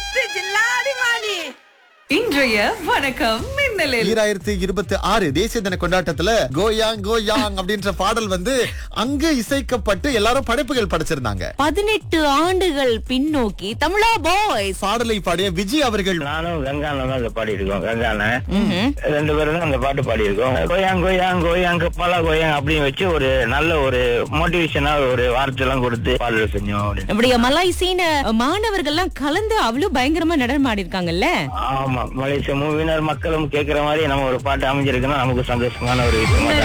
சித்து ஜில்லாடி மாணி இன்றைய வணக்கம் மின்னலில் ஈராயிரத்தி இருபத்தி ஆறு தேசிய தின கொண்டாட்டத்துல கோயாங் கோயாங் அப்படின்ற பாடல் வந்து அங்கு இசைக்கப்பட்டு எல்லாரும் படைப்புகள் படைச்சிருந்தாங்க பதினெட்டு ஆண்டுகள் பின்னோக்கி தமிழா பாய்ஸ் பாடலை பாடிய விஜய் அவர்கள் நானும் கங்கான தான் அதை பாடியிருக்கோம் கங்கான ரெண்டு பேரும் தான் அந்த பாட்டு பாடியிருக்கோம் கோயாங் கோயாங் கோயாங் கப்பாலா கோயாங் அப்படின்னு வச்சு ஒரு நல்ல ஒரு மோட்டிவேஷனா ஒரு வார்த்தை எல்லாம் கொடுத்து பாடல் செஞ்சோம் அப்படின்னு. நம்முடைய மலாய் சீன மாணவர்கள்லாம் கலந்து அவ்வளவு பயங்கரமா நடனம் ஆடி இருக்காங்கல்ல ஆமா மலேசிய மூவினர் மக்களும் கேட்கிற மாதிரி நம்ம ஒரு பாட்டு அமைஞ்சிருக்குன்னா நமக்கு சந்தோஷமான ஒரு விஷயம்